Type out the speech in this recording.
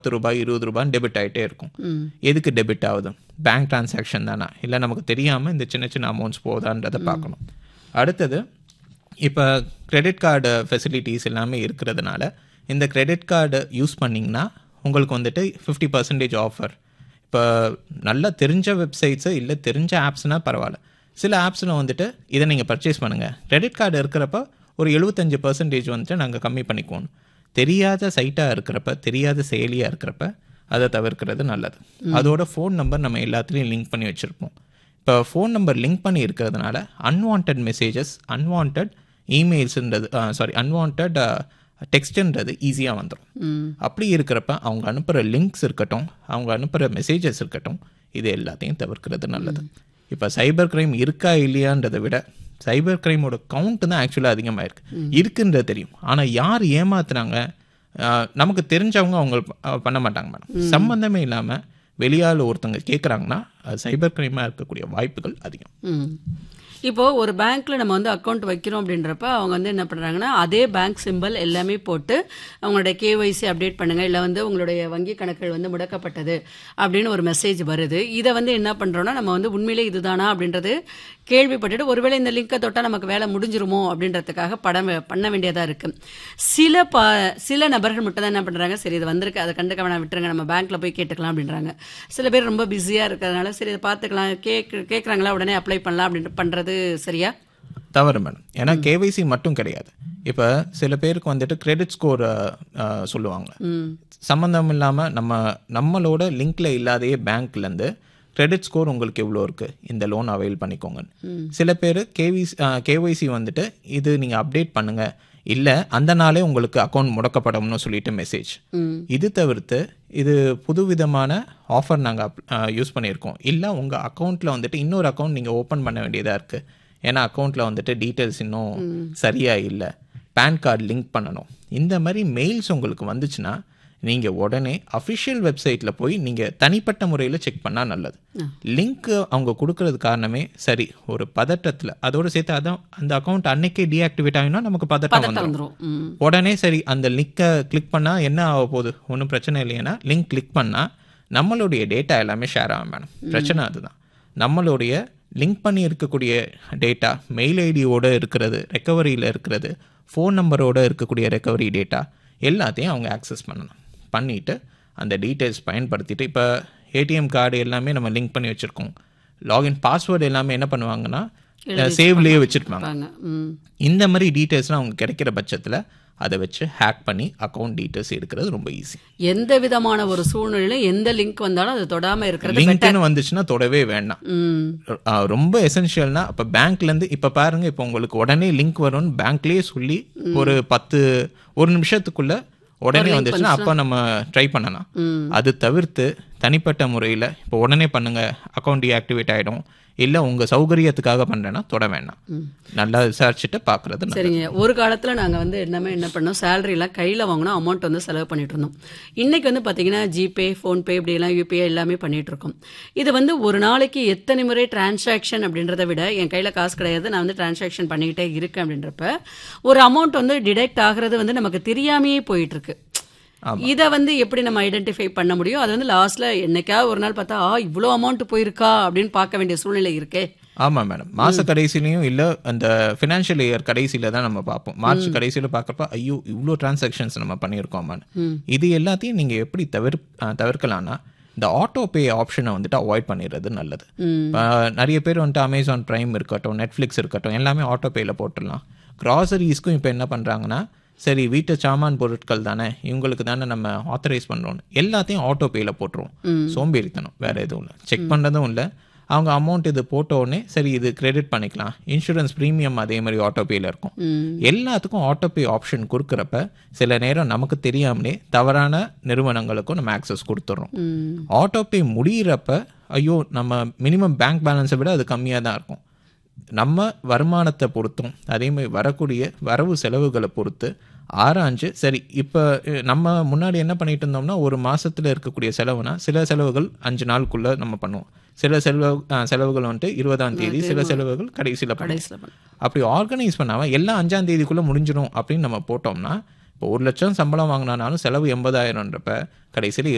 பத்து ரூபாய் இருபது ரூபான்னு டெபிட் ஆகிட்டே இருக்கும் ம் எதுக்கு டெபிட் ஆகுது பேங்க் டிரான்சாக்ஷன் தானா இல்லை நமக்கு தெரியாமல் இந்த சின்ன சின்ன அமௌண்ட்ஸ் போகுதான்றதை பார்க்கணும் அடுத்தது இப்போ கிரெடிட் கார்டு ஃபெசிலிட்டிஸ் எல்லாமே இருக்கிறதுனால இந்த கிரெடிட் கார்டு யூஸ் பண்ணிங்கன்னா உங்களுக்கு வந்துட்டு ஃபிஃப்டி பர்சன்டேஜ் ஆஃபர் இப்போ நல்லா தெரிஞ்ச வெப்சைட்ஸு இல்லை தெரிஞ்ச ஆப்ஸ்னால் பரவாயில்ல சில ஆப்ஸில் வந்துட்டு இதை நீங்கள் பர்ச்சேஸ் பண்ணுங்கள் கிரெடிட் கார்டு இருக்கிறப்ப ஒரு எழுபத்தஞ்சு பர்சன்டேஜ் வந்துட்டு நாங்கள் கம்மி பண்ணிக்குவோம் தெரியாத சைட்டாக இருக்கிறப்ப தெரியாத செயலியாக இருக்கிறப்ப அதை தவிர்க்கிறது நல்லது அதோட ஃபோன் நம்பர் நம்ம எல்லாத்துலேயும் லிங்க் பண்ணி வச்சுருப்போம் இப்போ ஃபோன் நம்பர் லிங்க் பண்ணி இருக்கிறதுனால அன்வான்ட் மெசேஜஸ் அன்வான்ட் இமெயில்ஸுன்றது சாரி அன்வான்ட் டெக்ஸ்ட்ன்றது ஈஸியாக வந்துடும் ம் அப்படி இருக்கிறப்ப அவங்க அனுப்புகிற லிங்க்ஸ் இருக்கட்டும் அவங்க அனுப்புகிற மெசேஜஸ் இருக்கட்டும் இது எல்லாத்தையும் தவிர்க்கிறது நல்லது இப்போ சைபர் கிரைம் இருக்கா இல்லையான்றதை விட சைபர் கிரைமோட கவுண்ட் தான் ஆக்சுவலாக அதிகமாக இருக்கு இருக்குன்றது தெரியும் ஆனால் யார் ஏமாத்துறாங்க ஆஹ், நமக்கு தெரிஞ்சவங்க அவங்க ப- பண்ண மாட்டாங்க மேடம் சம்பந்தமே இல்லாமல் வெளியால் ஒருத்தவங்க கேட்குறாங்கன்னா அது சைபர் கிரைமாக இருக்கக்கூடிய வாய்ப்புகள் அதிகம் ம் இப்போ ஒரு பேங்க்ல நம்ம வந்து அக்கௌண்ட் வைக்கிறோம் அப்படின்றப்ப அவங்க வந்து என்ன பண்றாங்கன்னா அதே பேங்க் சிம்பல் எல்லாமே போட்டு அவங்களுடைய கேஒய்சி அப்டேட் பண்ணுங்க இல்ல வந்து உங்களுடைய வங்கி கணக்குகள் வந்து முடக்கப்பட்டது அப்படின்னு ஒரு மெசேஜ் வருது இதை வந்து என்ன பண்றோம்னா நம்ம வந்து உண்மையிலே இதுதானா அப்படின்றது கேள்விப்பட்டுட்டு ஒருவேளை இந்த லிங்கை தொட்டா நமக்கு வேலை முடிஞ்சிருமோ அப்படின்றதுக்காக படம் பண்ண வேண்டியதா இருக்கு சில ப சில நபர்கள் மட்டும் தான் என்ன பண்றாங்க சரி இது வந்திருக்கு அதை கண்டுக்க வேணாம் விட்டுருங்க நம்ம பேங்க்ல போய் கேட்டுக்கலாம் அப்படின்றாங்க சில பேர் ரொம்ப பிஸியா இருக்கிறதுனால சரி இதை பார்த்துக்கலாம் கேக் கேட்குறாங்களா உடனே அப்ளை பண்ணலாம் அப்படின்ட்டு பண்றது சரியா தவறு மேடம் ஏன்னா கேவைசி மட்டும் கிடையாது இப்போ சில பேருக்கு வந்துட்டு கிரெடிட் ஸ்கோர் சொல்லுவாங்க ம் சம்மந்தம் இல்லாமல் நம்ம நம்மளோட லிங்க்ல இல்லாதையே பேங்க்லேருந்து கிரெடிட் ஸ்கோர் உங்களுக்கு எவ்வளோ இருக்குது இந்த லோன் அவைல் பண்ணிக்கோங்க சில பேர் கேவிசி கேஒய்சி வந்துட்டு இது நீங்கள் அப்டேட் பண்ணுங்க இல்லை அந்த நாளே உங்களுக்கு அக்கௌண்ட் முடக்கப்படும்னு சொல்லிட்டு மெசேஜ் ம் இது தவிர்த்து இது புதுவிதமான ஆஃபர் நாங்கள் யூஸ் பண்ணியிருக்கோம் இல்லை உங்கள் அக்கௌண்ட்டில் வந்துட்டு இன்னொரு அக்கௌண்ட் நீங்கள் ஓப்பன் பண்ண வேண்டியதாக இருக்குது ஏன்னா அக்கௌண்ட்டில் வந்துட்டு டீட்டெயில்ஸ் இன்னும் சரியா இல்லை பேன் கார்டு லிங்க் பண்ணணும் இந்த மாதிரி மெயில்ஸ் உங்களுக்கு வந்துச்சுன்னா நீங்கள் உடனே அஃபிஷியல் வெப்சைட்டில் போய் நீங்கள் தனிப்பட்ட முறையில் செக் பண்ணால் நல்லது லிங்க் அவங்க கொடுக்கறது காரணமே சரி ஒரு பதட்டத்தில் அதோடு சேர்த்து அதான் அந்த அக்கௌண்ட் அன்னைக்கே டீஆக்டிவேட் ஆகினா நமக்கு பதட்டம் பதட்டம் வந்துடும் வந்துரும் ம் உடனே சரி அந்த லிங்கை கிளிக் பண்ணால் என்ன ஆக போகுது ஒன்றும் பிரச்சனை இல்லைன்னா லிங்க் கிளிக் பண்ணால் நம்மளுடைய டேட்டா எல்லாமே ஷேர் ஆகும் மேடம் பிரச்சனை அதுதான் நம்மளுடைய லிங்க் பண்ணி இருக்கக்கூடிய டேட்டா மெயில் ஐடியோட இருக்கிறது ரெக்கவரியில் இருக்கிறது ஃபோன் நம்பரோட இருக்கக்கூடிய ரெக்கவரி டேட்டா எல்லாத்தையும் அவங்க ஆக்சஸ் பண்ணணும் பண்ணிவிட்டு அந்த டீட்டெயில்ஸ் பயன்படுத்திட்டு இப்போ ஏடிஎம் கார்டு எல்லாமே நம்ம லிங்க் பண்ணி வச்சுருக்கோம் லாகின் பாஸ்வேர்டு எல்லாமே என்ன பண்ணுவாங்கன்னா சேவ்லேயே வச்சுருப்பாங்க பாங்க ம் இந்த மாதிரி டீட்டெயில்ஸ்லாம் அவங்க கிடைக்கிற பட்சத்தில் அதை வச்சு ஹேக் பண்ணி அக்கௌண்ட் டீட்டெயில்ஸ் எடுக்கிறது ரொம்ப ஈஸி எந்த விதமான ஒரு சூழ்நிலையிலும் எந்த லிங்க் வந்தாலும் அது தொடாம இருக்கிறது லிங்க்னு வந்துச்சுன்னா தொடவே வேண்டாம் ம் அஹ் ரொம்ப எசென்ஷியல்னா இப்போ பேங்க்லேருந்து இப்போ பாருங்க இப்போ உங்களுக்கு உடனே லிங்க் வரும்னு பேங்க்லேயே சொல்லி ஒரு பத்து ஒரு நிமிஷத்துக்குள்ள உடனே வந்துச்சுன்னா அப்போ நம்ம ட்ரை பண்ணலாம் ம் அது தவிர்த்து தனிப்பட்ட முறையில் இப்போ உடனே பண்ணுங்க அக்கௌண்ட் டீஆக்டிவேட் ஆகிடும் இல்லை உங்கள் சௌகரியத்துக்காக பண்ணுறேன்னா தொட வேண்டாம் நல்லா விசாரிச்சுட்டு பார்க்குறது சரிங்க ஒரு காலத்துல நாங்க வந்து என்னமே என்ன பண்ணோம் salary எல்லாம் கையில வாங்கினோம் அமௌண்ட் வந்து செலவு பண்ணிட்டு இருந்தோம் இன்னைக்கு வந்து பாத்தீங்கன்னா ஜிபே ஃபோன்பே இப்படி எல்லாம் யூபிஐ எல்லாமே பண்ணிட்டு இருக்கோம் இது வந்து ஒரு நாளைக்கு எத்தனை முறை டிரான்சாக்ஷன் அப்படின்றத விட என் கையில காசு கிடையாது நான் வந்து டிரான்சாக்ஷன் பண்ணிக்கிட்டே இருக்கேன் அப்படின்றப்ப ஒரு அமௌண்ட் வந்து டிடெக்ட் ஆகுறது வந்து நமக்கு தெரியாமையே போயிட்டு இருக்கு இதை வந்து எப்படி நம்ம ஐடென்டிஃபை பண்ண முடியும் அது வந்து லாஸ்ட்ல என்னைக்காவது ஒரு நாள் பார்த்தா ஆ இவ்வளோ அமௌண்ட் போயிருக்கா அப்படின்னு பார்க்க வேண்டிய சூழ்நிலை இருக்கே ஆமாம் மேடம் மாச கடைசிலையும் இல்லை அந்த ஃபினான்ஷியல் இயர் கடைசியில தான் நம்ம பார்ப்போம் மார்ச் கடைசியில் பார்க்குறப்ப ஐயோ இவ்வளோ டிரான்சாக்ஷன்ஸ் நம்ம பண்ணியிருக்கோமான்னு இது எல்லாத்தையும் நீங்கள் எப்படி தவிர் அஹ், தவிர்க்கலாம்னா இந்த ஆட்டோ பே ஆப்ஷனை வந்துட்டு அவாய்ட் பண்ணிடுறது நல்லது இப்ப நிறைய பேர் வந்துட்டு அமேசான் ப்ரைம் இருக்கட்டும் நெட்ஃப்ளிக்ஸ் இருக்கட்டும் எல்லாமே ஆட்டோ பேயில் போட்டுடலாம் க்ராசரிஸ்க்கும் இப்போ என்ன பண்ணுறாங்கன்னா சரி வீட்டு சாமான் பொருட்கள் தானே இவங்களுக்கு தானே நம்ம ஆத்தரைஸ் பண்ணுறோன்னு எல்லாத்தையும் ஆட்டோ பேயில் போட்டுருவோம் சோம்பேறித்தனம் வேற எதுவும் இல்லை செக் பண்ணுறதும் இல்லை அவங்க அமௌண்ட் இது போட்ட உடனே சரி இது கிரெடிட் பண்ணிக்கலாம் இன்சூரன்ஸ் ப்ரீமியம் அதே மாதிரி ஆட்டோ பேயில் இருக்கும் எல்லாத்துக்கும் ஆட்டோ பே ஆப்ஷன் கொடுக்குறப்ப சில நேரம் நமக்கு தெரியாமலே தவறான நிறுவனங்களுக்கும் நம்ம ஆக்சஸ் கொடுத்துட்றோம் ஆட்டோ பே முடியிறப்ப ஐயோ நம்ம மினிமம் பேங்க் பேலன்ஸை விட அது கம்மியாக தான் இருக்கும் நம்ம வருமானத்தை பொறுத்தும் அதே மாதிரி வரக்கூடிய வரவு செலவுகளை பொறுத்து ஆராய்ஞ்சு சரி இப்போ நம்ம முன்னாடி என்ன பண்ணிட்டு இருந்தோம்னா ஒரு மாசத்துல இருக்கக்கூடிய செலவுனா சில செலவுகள் அஞ்சு நாளுக்குள்ள நம்ம பண்ணுவோம் சில செலவு அஹ், செலவுகள் வந்துட்டு இருபதாம் தேதி சில செலவுகள் கடைசியில் பண்ணுவோம் கடைசியில் பண்ண அப்படி ஆர்கனைஸ் பண்ணாம எல்லாம் அஞ்சாம் தேதிக்குள்ள முடிஞ்சிடும் அப்படின்னு நம்ம போட்டோம்னா இப்போ ஒரு லட்சம் சம்பளம் வாங்கினாலும் செலவு எண்பதாயிரம்ன்றப்ப கடைசியில்